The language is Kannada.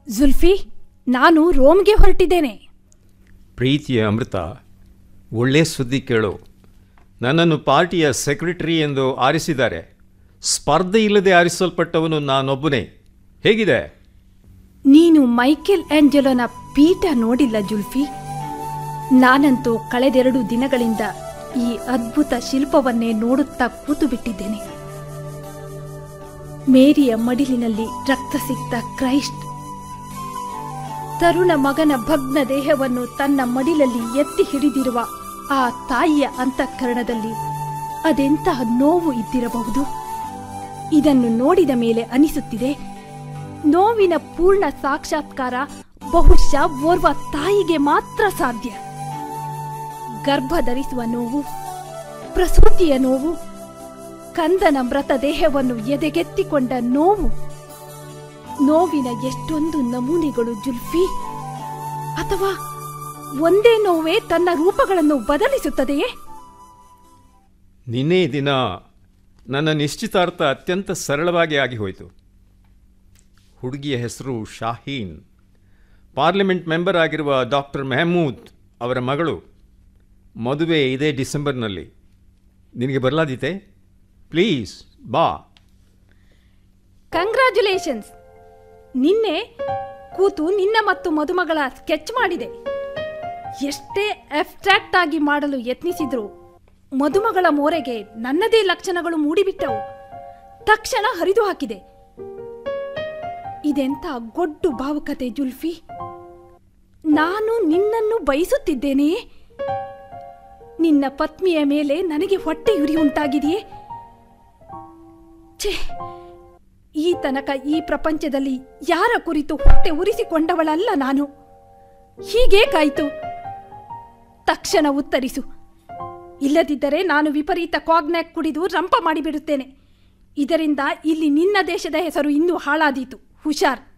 ಜುಲ್ಫಿ ನಾನು ರೋಮ್ಗೆ ಹೊರಟಿದ್ದೇನೆ ಪ್ರೀತಿಯ ಅಮೃತ ಒಳ್ಳೆ ಸುದ್ದಿ ಕೇಳು ನನ್ನನ್ನು ಪಾರ್ಟಿಯ ಸೆಕ್ರೆಟರಿ ಎಂದು ಆರಿಸಿದ್ದಾರೆ ಸ್ಪರ್ಧೆ ಇಲ್ಲದೆ ಆರಿಸಲ್ಪಟ್ಟವನು ನಾನೊಬ್ಬನೇ ಹೇಗಿದೆ ನೀನು ಮೈಕೆಲ್ ಆಂಜಲೋನ ಪೀಠ ನೋಡಿಲ್ಲ ಜುಲ್ಫಿ ನಾನಂತೂ ಕಳೆದೆರಡು ದಿನಗಳಿಂದ ಈ ಅದ್ಭುತ ಶಿಲ್ಪವನ್ನೇ ನೋಡುತ್ತಾ ಕೂತು ಬಿಟ್ಟಿದ್ದೇನೆ ಮೇರಿಯ ಮಡಿಲಿನಲ್ಲಿ ರಕ್ತ ಸಿಕ್ತ ಕ್ರೈಸ್ಟ್ ತರುಣ ಮಗನ ಭಗ್ನ ದೇಹವನ್ನು ತನ್ನ ಮಡಿಲಲ್ಲಿ ಎತ್ತಿ ಹಿಡಿದಿರುವ ಆ ತಾಯಿಯ ಅಂತಃಕರಣದಲ್ಲಿ ಅದೆಂತಹ ನೋವು ಇದ್ದಿರಬಹುದು ಇದನ್ನು ನೋಡಿದ ಮೇಲೆ ಅನಿಸುತ್ತಿದೆ ನೋವಿನ ಪೂರ್ಣ ಸಾಕ್ಷಾತ್ಕಾರ ಬಹುಶಃ ಓರ್ವ ತಾಯಿಗೆ ಮಾತ್ರ ಸಾಧ್ಯ ಗರ್ಭ ಧರಿಸುವ ನೋವು ಪ್ರಸೂತಿಯ ನೋವು ಕಂದನ ಮೃತ ದೇಹವನ್ನು ಎದೆಗೆತ್ತಿಕೊಂಡ ನೋವು ನೋವಿನ ಎಷ್ಟೊಂದು ನಮೂನೆಗಳು ಜುಲ್ಫಿ ಅಥವಾ ಒಂದೇ ನೋವೇ ತನ್ನ ರೂಪಗಳನ್ನು ಬದಲಿಸುತ್ತದೆಯೇ ನಿನ್ನೆ ದಿನ ನನ್ನ ನಿಶ್ಚಿತಾರ್ಥ ಅತ್ಯಂತ ಸರಳವಾಗಿ ಆಗಿ ಹೋಯಿತು ಹುಡುಗಿಯ ಹೆಸರು ಶಾಹೀನ್ ಪಾರ್ಲಿಮೆಂಟ್ ಮೆಂಬರ್ ಆಗಿರುವ ಡಾಕ್ಟರ್ ಮೆಹಮೂದ್ ಅವರ ಮಗಳು ಮದುವೆ ಇದೇ ಡಿಸೆಂಬರ್ನಲ್ಲಿ ನಿನಗೆ ಬರಲಾದೀತೆ ಪ್ಲೀಸ್ ಬಾ ಕಂಗ್ರ್ಯಾಚುಲೇಷನ್ಸ್ ನಿನ್ನೆ ಕೂತು ನಿನ್ನ ಮತ್ತು ಮದುಮಗಳ ಸ್ಕೆಚ್ ಮಾಡಿದೆ ಎಷ್ಟೇ ಅಬ್ಸ್ಟ್ರಾಕ್ಟ್ ಆಗಿ ಮಾಡಲು ಯತ್ನಿಸಿದ್ರು ಮದುಮಗಳ ಮೋರೆಗೆ ನನ್ನದೇ ಲಕ್ಷಣಗಳು ಮೂಡಿಬಿಟ್ಟವು ತಕ್ಷಣ ಹರಿದು ಹಾಕಿದೆ ಇದೆಂತ ಗೊಡ್ಡು ಭಾವುಕತೆ ಜುಲ್ಫಿ ನಾನು ನಿನ್ನನ್ನು ಬಯಸುತ್ತಿದ್ದೇನೆಯೇ ನಿನ್ನ ಪತ್ನಿಯ ಮೇಲೆ ನನಗೆ ಹೊಟ್ಟೆಯುರಿ ಉಂಟಾಗಿದೆಯೇ ಛೇ ಈ ತನಕ ಈ ಪ್ರಪಂಚದಲ್ಲಿ ಯಾರ ಕುರಿತು ಹೊಟ್ಟೆ ಉರಿಸಿಕೊಂಡವಳಲ್ಲ ನಾನು ಹೀಗೇಕಾಯಿತು ತಕ್ಷಣ ಉತ್ತರಿಸು ಇಲ್ಲದಿದ್ದರೆ ನಾನು ವಿಪರೀತ ಕಾಗ್ನ್ಯಾಕ್ ಕುಡಿದು ರಂಪ ಮಾಡಿಬಿಡುತ್ತೇನೆ ಇದರಿಂದ ಇಲ್ಲಿ ನಿನ್ನ ದೇಶದ ಹೆಸರು ಇನ್ನೂ ಹಾಳಾದೀತು ಹುಷಾರ್